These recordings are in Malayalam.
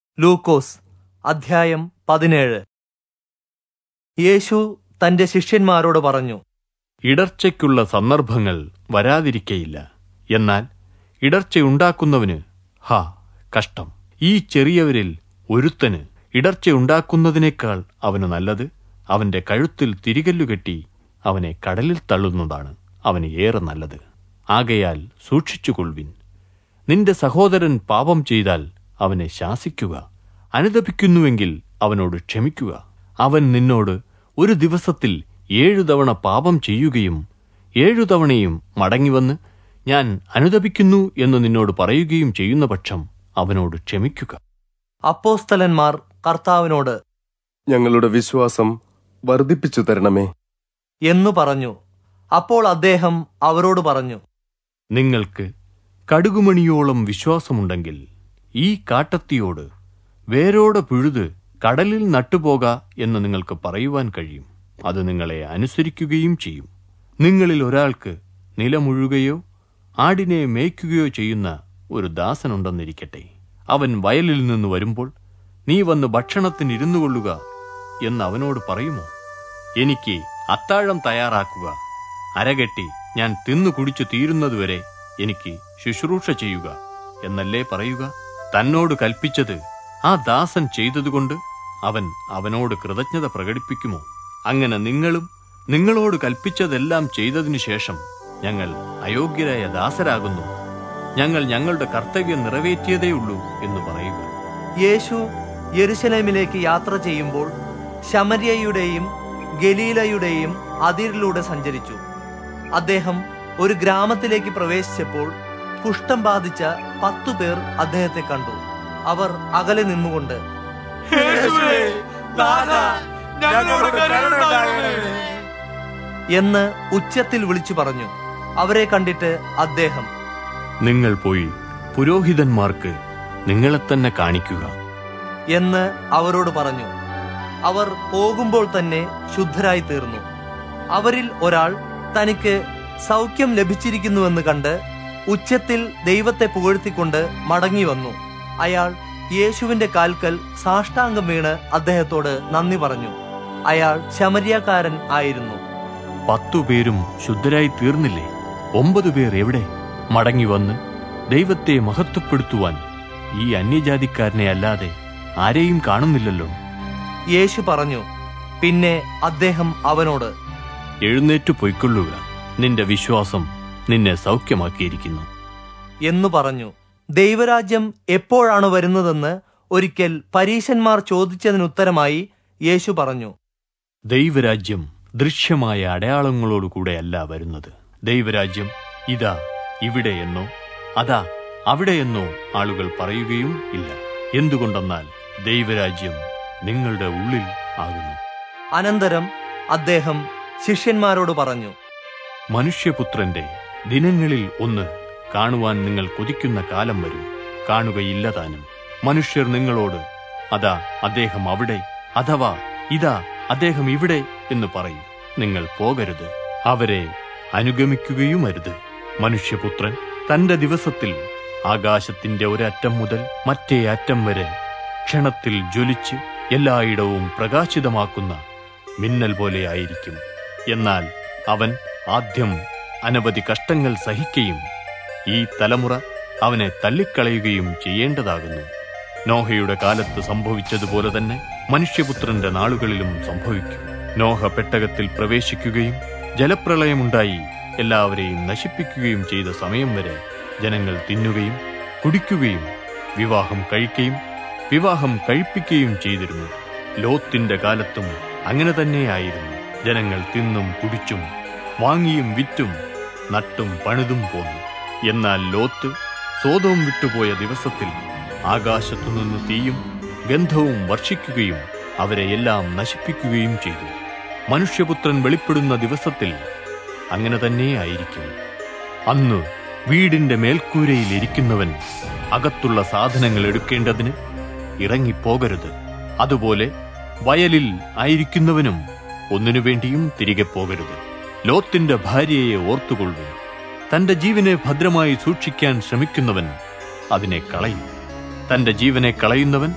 ലൂക്കോസ് അധ്യായം പതിനേഴ് യേശു തന്റെ ശിഷ്യന്മാരോട് പറഞ്ഞു ഇടർച്ചയ്ക്കുള്ള സന്ദർഭങ്ങൾ വരാതിരിക്കയില്ല എന്നാൽ ഇടർച്ചയുണ്ടാക്കുന്നവന് ഹാ കഷ്ടം ഈ ചെറിയവരിൽ ഒരുത്തന് ഇടർച്ചയുണ്ടാക്കുന്നതിനേക്കാൾ അവന് നല്ലത് അവന്റെ കഴുത്തിൽ തിരികല്ലുകെട്ടി അവനെ കടലിൽ തള്ളുന്നതാണ് അവന് ഏറെ നല്ലത് ആകയാൽ സൂക്ഷിച്ചുകൊള്ളുവിൻ നിന്റെ സഹോദരൻ പാപം ചെയ്താൽ അവനെ ശാസിക്കുക അനുതപിക്കുന്നുവെങ്കിൽ അവനോട് ക്ഷമിക്കുക അവൻ നിന്നോട് ഒരു ദിവസത്തിൽ ഏഴു തവണ പാപം ചെയ്യുകയും ഏഴു തവണയും മടങ്ങിവന്ന് ഞാൻ അനുതപിക്കുന്നു എന്ന് നിന്നോട് പറയുകയും ചെയ്യുന്ന പക്ഷം അവനോട് ക്ഷമിക്കുക അപ്പോസ്തലന്മാർ കർത്താവിനോട് ഞങ്ങളുടെ വിശ്വാസം വർദ്ധിപ്പിച്ചു തരണമേ എന്നു പറഞ്ഞു അപ്പോൾ അദ്ദേഹം അവരോട് പറഞ്ഞു നിങ്ങൾക്ക് കടുകുമണിയോളം വിശ്വാസമുണ്ടെങ്കിൽ ഈ കാട്ടത്തിയോട് വേരോടെ പിഴുത് കടലിൽ നട്ടുപോക എന്ന് നിങ്ങൾക്ക് പറയുവാൻ കഴിയും അത് നിങ്ങളെ അനുസരിക്കുകയും ചെയ്യും നിങ്ങളിൽ ഒരാൾക്ക് നിലമുഴുകയോ ആടിനെ മേയ്ക്കുകയോ ചെയ്യുന്ന ഒരു ദാസനുണ്ടെന്നിരിക്കട്ടെ അവൻ വയലിൽ നിന്ന് വരുമ്പോൾ നീ വന്ന് ഭക്ഷണത്തിന് ഇരുന്നു കൊള്ളുക എന്ന് അവനോട് പറയുമോ എനിക്ക് അത്താഴം തയ്യാറാക്കുക അരകെട്ടി ഞാൻ തിന്നു കുടിച്ചു തീരുന്നതുവരെ എനിക്ക് ശുശ്രൂഷ ചെയ്യുക എന്നല്ലേ പറയുക തന്നോട് കൽപ്പിച്ചത് ആ ദാസൻ ചെയ്തതുകൊണ്ട് അവൻ അവനോട് കൃതജ്ഞത പ്രകടിപ്പിക്കുമോ അങ്ങനെ നിങ്ങളും നിങ്ങളോട് കൽപ്പിച്ചതെല്ലാം ചെയ്തതിനു ശേഷം ഞങ്ങൾ അയോഗ്യരായ ദാസരാകുന്നു ഞങ്ങൾ ഞങ്ങളുടെ കർത്തവ്യം നിറവേറ്റിയതേയുള്ളൂ എന്ന് പറയുക യേശു യെരുശലേമിലേക്ക് യാത്ര ചെയ്യുമ്പോൾ ശമര്യയുടെയും ഗലീലയുടെയും അതിരിലൂടെ സഞ്ചരിച്ചു അദ്ദേഹം ഒരു ഗ്രാമത്തിലേക്ക് പ്രവേശിച്ചപ്പോൾ കുഷ്ഠം ബാധിച്ച പത്തു പേർ അദ്ദേഹത്തെ കണ്ടു അവർ അകലെ നിന്നുകൊണ്ട് എന്ന് ഉച്ചത്തിൽ വിളിച്ചു പറഞ്ഞു അവരെ കണ്ടിട്ട് അദ്ദേഹം നിങ്ങൾ പോയി പുരോഹിതന്മാർക്ക് നിങ്ങളെ തന്നെ കാണിക്കുക എന്ന് അവരോട് പറഞ്ഞു അവർ പോകുമ്പോൾ തന്നെ ശുദ്ധരായി തീർന്നു അവരിൽ ഒരാൾ തനിക്ക് സൗഖ്യം ലഭിച്ചിരിക്കുന്നുവെന്ന് കണ്ട് ഉച്ചത്തിൽ ദൈവത്തെ പുകഴ്ത്തിക്കൊണ്ട് മടങ്ങി വന്നു അയാൾ യേശുവിന്റെ കാൽക്കൽ സാഷ്ടാംഗം വീണ് അദ്ദേഹത്തോട് നന്ദി പറഞ്ഞു അയാൾ ശമര്യക്കാരൻ ആയിരുന്നു പത്തു പേരും ശുദ്ധരായി തീർന്നില്ലേ ഒമ്പത് പേർ എവിടെ മടങ്ങി വന്ന് ദൈവത്തെ മഹത്വപ്പെടുത്തുവാൻ ഈ അന്യജാതിക്കാരനെ അല്ലാതെ ആരെയും കാണുന്നില്ലല്ലോ യേശു പറഞ്ഞു പിന്നെ അദ്ദേഹം അവനോട് എഴുന്നേറ്റു പൊയ്ക്കൊള്ളുക നിന്റെ വിശ്വാസം നിന്നെ സൗഖ്യമാക്കിയിരിക്കുന്നു എന്നു പറഞ്ഞു ദൈവരാജ്യം എപ്പോഴാണ് വരുന്നതെന്ന് ഒരിക്കൽ പരീശന്മാർ ചോദിച്ചതിനുത്തരമായി യേശു പറഞ്ഞു ദൈവരാജ്യം ദൃശ്യമായ അടയാളങ്ങളോടുകൂടെയല്ല വരുന്നത് ദൈവരാജ്യം ഇതാ ഇവിടെയെന്നോ അതാ അവിടെയെന്നോ ആളുകൾ പറയുകയും ഇല്ല എന്തുകൊണ്ടെന്നാൽ ദൈവരാജ്യം നിങ്ങളുടെ ഉള്ളിൽ ആകുന്നു അനന്തരം അദ്ദേഹം ശിഷ്യന്മാരോട് പറഞ്ഞു മനുഷ്യപുത്രന്റെ ദിനങ്ങളിൽ ഒന്ന് കാണുവാൻ നിങ്ങൾ കൊതിക്കുന്ന കാലം വരും കാണുകയില്ല താനും മനുഷ്യർ നിങ്ങളോട് അതാ അദ്ദേഹം അവിടെ അഥവാ ഇതാ അദ്ദേഹം ഇവിടെ എന്ന് പറയും നിങ്ങൾ പോകരുത് അവരെ അനുഗമിക്കുകയും അരുത് മനുഷ്യപുത്രൻ തന്റെ ദിവസത്തിൽ ആകാശത്തിന്റെ ഒരറ്റം മുതൽ മറ്റേ അറ്റം വരെ ക്ഷണത്തിൽ ജ്വലിച്ച് എല്ലായിടവും പ്രകാശിതമാക്കുന്ന മിന്നൽ പോലെയായിരിക്കും എന്നാൽ അവൻ ആദ്യം അനവധി കഷ്ടങ്ങൾ സഹിക്കുകയും ഈ തലമുറ അവനെ തള്ളിക്കളയുകയും ചെയ്യേണ്ടതാകുന്നു നോഹയുടെ കാലത്ത് സംഭവിച്ചതുപോലെ തന്നെ മനുഷ്യപുത്രന്റെ നാളുകളിലും സംഭവിക്കും നോഹ പെട്ടകത്തിൽ പ്രവേശിക്കുകയും ജലപ്രളയമുണ്ടായി എല്ലാവരെയും നശിപ്പിക്കുകയും ചെയ്ത സമയം വരെ ജനങ്ങൾ തിന്നുകയും കുടിക്കുകയും വിവാഹം കഴിക്കുകയും വിവാഹം കഴിപ്പിക്കുകയും ചെയ്തിരുന്നു ലോത്തിന്റെ കാലത്തും അങ്ങനെ തന്നെയായിരുന്നു ജനങ്ങൾ തിന്നും കുടിച്ചും വാങ്ങിയും വിറ്റും നട്ടും പണിതും പോന്നു എന്നാൽ ലോത്ത് സോതവും വിട്ടുപോയ ദിവസത്തിൽ ആകാശത്തുനിന്ന് തീയും ഗന്ധവും വർഷിക്കുകയും അവരെ എല്ലാം നശിപ്പിക്കുകയും ചെയ്തു മനുഷ്യപുത്രൻ വെളിപ്പെടുന്ന ദിവസത്തിൽ അങ്ങനെ തന്നെയായിരിക്കും അന്ന് വീടിന്റെ മേൽക്കൂരയിൽ ഇരിക്കുന്നവൻ അകത്തുള്ള സാധനങ്ങൾ എടുക്കേണ്ടതിന് ഇറങ്ങിപ്പോകരുത് അതുപോലെ വയലിൽ ആയിരിക്കുന്നവനും ഒന്നിനു വേണ്ടിയും തിരികെ പോകരുത് ലോത്തിന്റെ ഭാര്യയെ ഓർത്തുകൊള്ളു തന്റെ ജീവനെ ഭദ്രമായി സൂക്ഷിക്കാൻ ശ്രമിക്കുന്നവൻ അതിനെ കളയും തന്റെ ജീവനെ കളയുന്നവൻ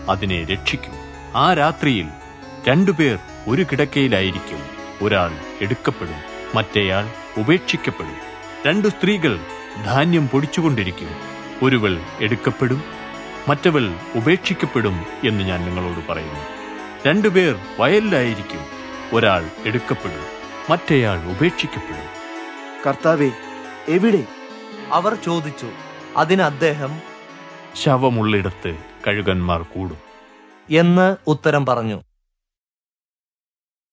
അതിനെ രക്ഷിക്കും ആ രാത്രിയിൽ രണ്ടുപേർ ഒരു കിടക്കയിലായിരിക്കും ഒരാൾ എടുക്കപ്പെടും മറ്റേയാൾ ഉപേക്ഷിക്കപ്പെടും രണ്ടു സ്ത്രീകൾ ധാന്യം പൊടിച്ചുകൊണ്ടിരിക്കും ഒരുവൾ എടുക്കപ്പെടും മറ്റവൾ ഉപേക്ഷിക്കപ്പെടും എന്ന് ഞാൻ നിങ്ങളോട് പറയുന്നു രണ്ടുപേർ വയലിലായിരിക്കും ഒരാൾ എടുക്കപ്പെടും മറ്റേയാൾ ഉപേക്ഷിക്കപ്പെടും കർത്താവെ എവിടെ അവർ ചോദിച്ചു അതിന് അദ്ദേഹം ശവമുള്ളിടത്ത് കഴുകന്മാർ കൂടും എന്ന് ഉത്തരം പറഞ്ഞു